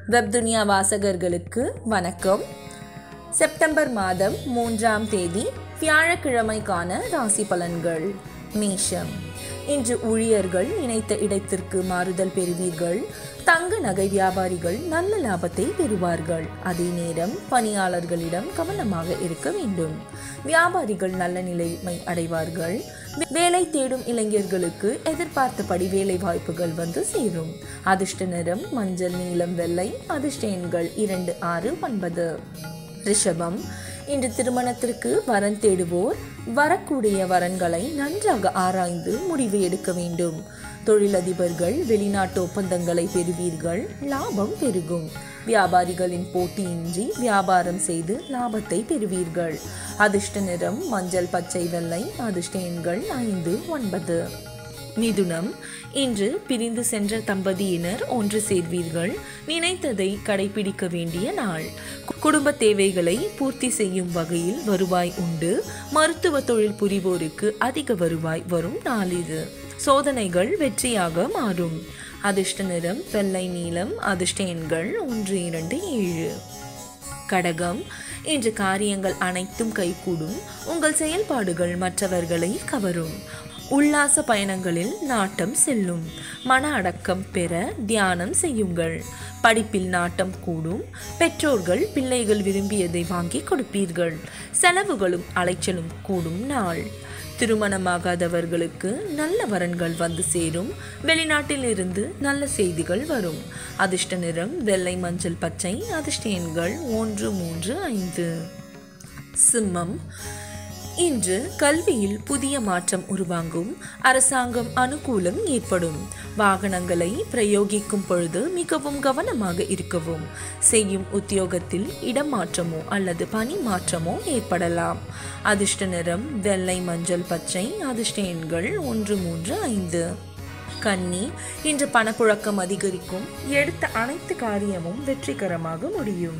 வெப்துனியா வாசகர்களுக்கு வணக்கம் செப்டம்பர் மாதம் மூன்றாம் தேதி வியாழக்கிழமைக்கான ராசி பலன்கள் மேஷம் இன்று ஊழியர்கள் இணைத்த இடத்திற்கு மாறுதல் பெறுவீர்கள் தங்க நகை வியாபாரிகள் நல்ல லாபத்தை பெறுவார்கள் அதே நேரம் பணியாளர்களிடம் கவனமாக இருக்க வேண்டும் வியாபாரிகள் நல்ல நிலைமை அடைவார்கள் வேலை தேடும் இளைஞர்களுக்கு எதிர்பார்த்தபடி வேலை வாய்ப்புகள் வந்து சேரும் அதிர்ஷ்ட நிறம் மஞ்சள் நீலம் வெள்ளை அதிர்ஷ்ட எண்கள் இரண்டு ஆறு ஒன்பது ரிஷபம் இன்று திருமணத்திற்கு வரன் தேடுவோர் வரக்கூடிய வரன்களை நன்றாக ஆராய்ந்து முடிவு எடுக்க வேண்டும் தொழிலதிபர்கள் வெளிநாட்டு ஒப்பந்தங்களை பெறுவீர்கள் லாபம் பெருகும் வியாபாரிகளின் போட்டியின்றி வியாபாரம் செய்து லாபத்தை பெறுவீர்கள் அதிர்ஷ்ட நிறம் மஞ்சள் பச்சை வெள்ளை அதிர்ஷ்ட எண்கள் ஐந்து ஒன்பது மிதுனம் இன்று பிரிந்து சென்ற தம்பதியினர் ஒன்று சேர்வீர்கள் நினைத்ததை கடைபிடிக்க வேண்டிய நாள் குடும்ப தேவைகளை பூர்த்தி செய்யும் வகையில் வருவாய் உண்டு மருத்துவ தொழில் புரிவோருக்கு அதிக வருவாய் வரும் நாள் இது சோதனைகள் வெற்றியாக மாறும் அதிர்ஷ்ட நிறம் வெள்ளை நீலம் அதிர்ஷ்ட எண்கள் ஒன்று இரண்டு ஏழு கடகம் இன்று காரியங்கள் அனைத்தும் கைகூடும் உங்கள் செயல்பாடுகள் மற்றவர்களை கவரும் உல்லாச பயணங்களில் நாட்டம் செல்லும் மன அடக்கம் பெற தியானம் செய்யுங்கள் படிப்பில் நாட்டம் கூடும் பெற்றோர்கள் பிள்ளைகள் விரும்பியதை வாங்கி கொடுப்பீர்கள் செலவுகளும் அலைச்சலும் கூடும் நாள் திருமணமாகாதவர்களுக்கு நல்ல வரன்கள் வந்து சேரும் வெளிநாட்டில் இருந்து நல்ல செய்திகள் வரும் அதிர்ஷ்ட நிறம் வெள்ளை மஞ்சள் பச்சை அதிர்ஷ்ட எண்கள் ஒன்று மூன்று ஐந்து சிம்மம் இன்று கல்வியில் புதிய மாற்றம் உருவாங்கும் அரசாங்கம் அனுகூலம் ஏற்படும் வாகனங்களை பிரயோகிக்கும் பொழுது மிகவும் கவனமாக இருக்கவும் செய்யும் உத்தியோகத்தில் இடமாற்றமோ அல்லது பணி மாற்றமோ ஏற்படலாம் அதிர்ஷ்ட நிறம் வெள்ளை மஞ்சள் பச்சை அதிர்ஷ்ட எண்கள் ஒன்று மூன்று ஐந்து கன்னி இன்று பணப்புழக்கம் அதிகரிக்கும் எடுத்த அனைத்து காரியமும் வெற்றிகரமாக முடியும்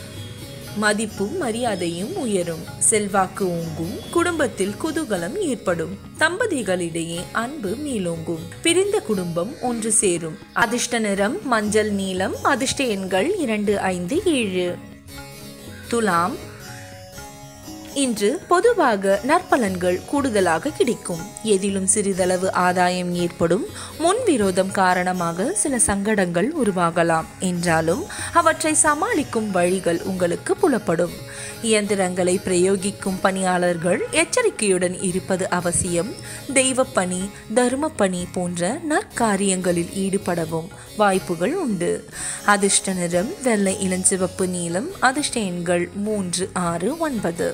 மதிப்பும் மரியாதையும் உயரும் செல்வாக்கு ஓங்கும் குடும்பத்தில் குதூகலம் ஏற்படும் தம்பதிகளிடையே அன்பு மேலோங்கும் பிரிந்த குடும்பம் ஒன்று சேரும் அதிர்ஷ்ட நிறம் மஞ்சள் நீலம் அதிர்ஷ்ட எண்கள் இரண்டு ஐந்து ஏழு துலாம் இன்று பொதுவாக நற்பலன்கள் கூடுதலாக கிடைக்கும் எதிலும் சிறிதளவு ஆதாயம் ஏற்படும் முன்விரோதம் காரணமாக சில சங்கடங்கள் உருவாகலாம் என்றாலும் அவற்றை சமாளிக்கும் வழிகள் உங்களுக்கு புலப்படும் இயந்திரங்களை பிரயோகிக்கும் பணியாளர்கள் எச்சரிக்கையுடன் இருப்பது அவசியம் தெய்வ பணி தர்ம பணி போன்ற நற்காரியங்களில் ஈடுபடவும் வாய்ப்புகள் உண்டு அதிர்ஷ்ட நிறம் வெள்ளை இளஞ்சிவப்பு நீலம் அதிர்ஷ்ட எண்கள் மூன்று ஆறு ஒன்பது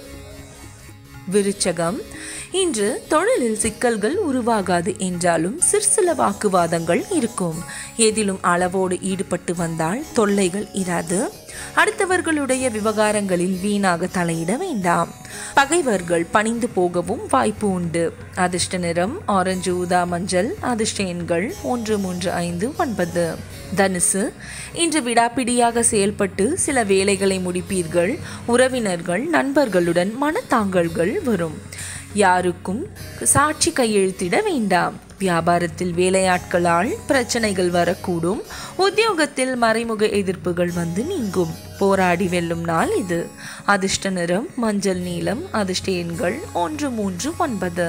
விருச்சகம் இன்று தொழிலில் சிக்கல்கள் உருவாகாது என்றாலும் சிற்சில வாக்குவாதங்கள் இருக்கும் எதிலும் அளவோடு ஈடுபட்டு வந்தால் தொல்லைகள் இராது அடுத்தவர்களுடைய விவகாரங்களில் வீணாக தலையிட வேண்டாம் பகைவர்கள் பணிந்து போகவும் வாய்ப்பு உண்டு அதிர்ஷ்ட நிறம் ஆரஞ்சு ஊதா மஞ்சள் அதிர்ஷ்ட எண்கள் ஒன்று மூன்று ஐந்து ஒன்பது தனுசு இன்று விடாப்பிடியாக செயல்பட்டு சில வேலைகளை முடிப்பீர்கள் உறவினர்கள் நண்பர்களுடன் மனத்தாங்கல்கள் வரும் யாருக்கும் சாட்சி கையெழுத்திட வேண்டாம் வியாபாரத்தில் வேலையாட்களால் பிரச்சனைகள் வரக்கூடும் உத்தியோகத்தில் மறைமுக எதிர்ப்புகள் வந்து நீங்கும் போராடி வெல்லும் நாள் இது அதிர்ஷ்ட நிறம் மஞ்சள் நீலம் அதிர்ஷ்ட எண்கள் ஒன்று மூன்று ஒன்பது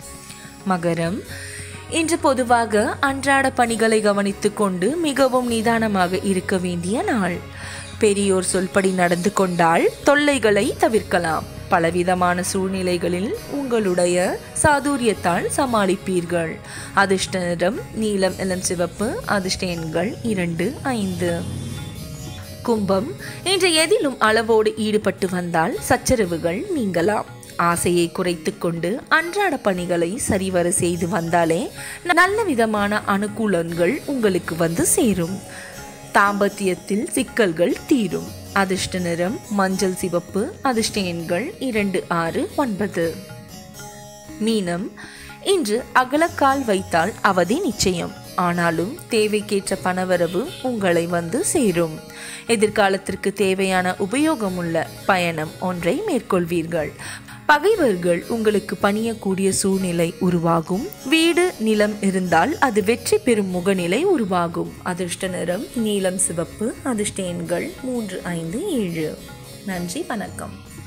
மகரம் இன்று பொதுவாக அன்றாட பணிகளை கவனித்து கொண்டு மிகவும் நிதானமாக இருக்க வேண்டிய நாள் பெரியோர் சொல்படி நடந்து கொண்டால் தொல்லைகளை தவிர்க்கலாம் பலவிதமான சூழ்நிலைகளில் உங்களுடைய சாதுரியத்தால் சமாளிப்பீர்கள் அதிர்ஷ்ட நிறம் நீலம் இளம் சிவப்பு அதிர்ஷ்ட எண்கள் இரண்டு ஐந்து கும்பம் இன்று எதிலும் அளவோடு ஈடுபட்டு வந்தால் சச்சரவுகள் நீங்கலாம் ஆசையை குறைத்து கொண்டு அன்றாட பணிகளை சரிவர செய்து வந்தாலே நல்ல விதமான அனுகூலங்கள் உங்களுக்கு வந்து சேரும் தாம்பத்தியத்தில் சிக்கல்கள் தீரும் அதிர்ஷ்ட நிறம் மஞ்சள் சிவப்பு அதிர்ஷ்ட எண்கள் இரண்டு ஆறு ஒன்பது மீனம் இன்று அகலக்கால் வைத்தால் அவதி நிச்சயம் ஆனாலும் தேவைக்கேற்ற பணவரவு உங்களை வந்து சேரும் எதிர்காலத்திற்கு தேவையான உபயோகமுள்ள பயணம் ஒன்றை மேற்கொள்வீர்கள் பகைவர்கள் உங்களுக்கு பணியக்கூடிய சூழ்நிலை உருவாகும் வீடு நிலம் இருந்தால் அது வெற்றி பெறும் முகநிலை உருவாகும் அதிர்ஷ்ட நிறம் நீலம் சிவப்பு அதிர்ஷ்ட எண்கள் மூன்று ஐந்து ஏழு நன்றி வணக்கம்